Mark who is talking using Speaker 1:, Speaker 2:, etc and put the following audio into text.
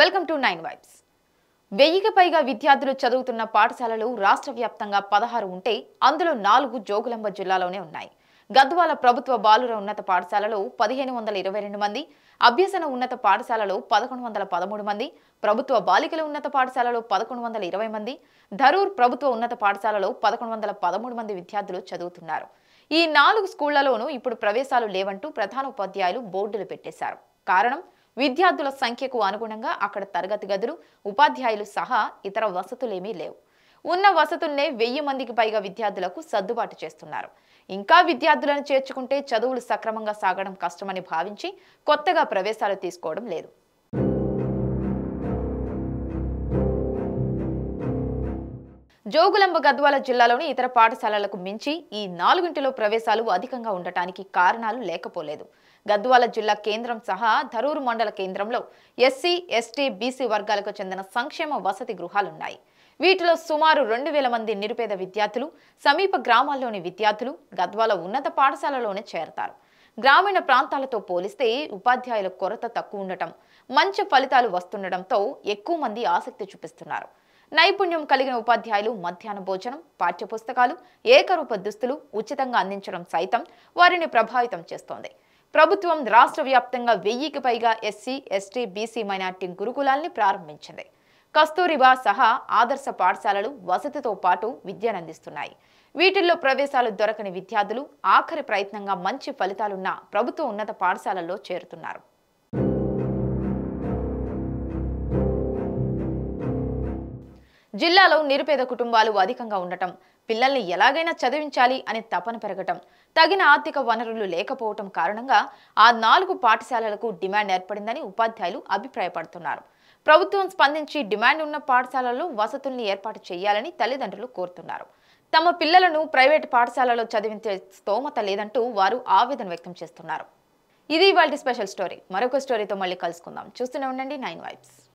Speaker 1: welcome to nine vibes వెయ్యికి పైగా విద్యార్థులు చదువుతున్న పాఠశాలలు రాష్ట్ర వ్యాప్తంగా పదహారు ఉంటే అందులో నాలుగు జోగులాంబ జిల్లాలోనే ఉన్నాయి గద్వాల ప్రభుత్వ బాలుర ఉన్నత పాఠశాలలో పదిహేను వందల ఇరవై రెండు మంది అభ్యసన ఉన్నత పాఠశాలలో పదకొండు వందల పదమూడు మంది ప్రభుత్వ బాలికల ఉన్నత పాఠశాలలో పదకొండు వందల ఇరవై మంది ధరూర్ ప్రభుత్వ ఉన్నత పాఠశాలలో పదకొండు వందల పదమూడు మంది విద్యార్థులు చదువుతున్నారు ఈ నాలుగు స్కూళ్లలోనూ ఇప్పుడు ప్రవేశాలు లేవంటూ ప్రధాన ఉపాధ్యాయులు బోర్డులు పెట్టేశారు కారణం విద్యార్థుల సంఖ్యకు అనుగుణంగా అక్కడ తరగతి గదులు ఉపాధ్యాయులు సహా ఇతర వసతులేమీ లేవు ఉన్న వసతుల్నే వెయ్యి మందికి పైగా విద్యార్థులకు సర్దుబాటు చేస్తున్నారు ఇంకా విద్యార్థులను చేర్చుకుంటే చదువులు సక్రమంగా సాగడం కష్టమని భావించి కొత్తగా ప్రవేశాలు తీసుకోవడం లేదు జోగులాంబ గద్వాల జిల్లాలోని ఇతర పాఠశాలలకు మించి ఈ నాలుగింటిలో ప్రవేశాలు అధికంగా ఉండటానికి కారణాలు లేకపోలేదు గద్వాల జిల్లా కేంద్రం సహా ధరూరు మండల కేంద్రంలో ఎస్సీ ఎస్టీ బీసీ వర్గాలకు చెందిన సంక్షేమ వసతి గృహాలున్నాయి వీటిలో సుమారు రెండు వేల మంది నిరుపేద విద్యార్థులు సమీప గ్రామాల్లోని విద్యార్థులు గద్వాల ఉన్నత పాఠశాలలోనే చేరతారు గ్రామీణ ప్రాంతాలతో పోలిస్తే ఉపాధ్యాయుల కొరత తక్కువ ఉండటం మంచి ఫలితాలు వస్తుండటంతో ఎక్కువ మంది ఆసక్తి చూపిస్తున్నారు నైపుణ్యం కలిగిన ఉపాధ్యాయులు మధ్యాహ్న భోజనం పాఠ్యపుస్తకాలు ఏకరూప దుస్తులు ఉచితంగా అందించడం సైతం వారిని ప్రభావితం చేస్తోంది ప్రభుత్వం రాష్ట్ర వ్యాప్తంగా వెయ్యికి పైగా ఎస్సీ ఎస్టీ బీసీ మైనార్టీ గురుకులాల్ని ప్రారంభించింది కస్తూరిబా సహా ఆదర్శ పాఠశాలలు వసతితో పాటు విద్యనందిస్తున్నాయి వీటిల్లో ప్రవేశాలు దొరకని విద్యార్థులు ఆఖరి ప్రయత్నంగా మంచి ఫలితాలున్న ప్రభుత్వ ఉన్నత పాఠశాలల్లో చేరుతున్నారు జిల్లాలో నిరుపేద కుటుంబాలు అధికంగా ఉండటం పిల్లల్ని ఎలాగైనా చదివించాలి అనే తపన పెరగటం తగిన ఆర్థిక వనరులు లేకపోవటం కారణంగా ఆ నాలుగు పాఠశాలలకు డిమాండ్ ఏర్పడిందని ఉపాధ్యాయులు అభిప్రాయపడుతున్నారు ప్రభుత్వం స్పందించి డిమాండ్ ఉన్న పాఠశాలల్లో వసతుల్ని ఏర్పాటు చేయాలని తల్లిదండ్రులు కోరుతున్నారు తమ పిల్లలను ప్రైవేట్ పాఠశాలలో చదివించే స్తోమత లేదంటూ వారు ఆవేదన వ్యక్తం చేస్తున్నారు ఇది ఇవాళ స్పెషల్ స్టోరీ మరొక స్టోరీతో మళ్ళీ కలుసుకుందాం చూస్తూనే ఉండండి నైన్ వైబ్స్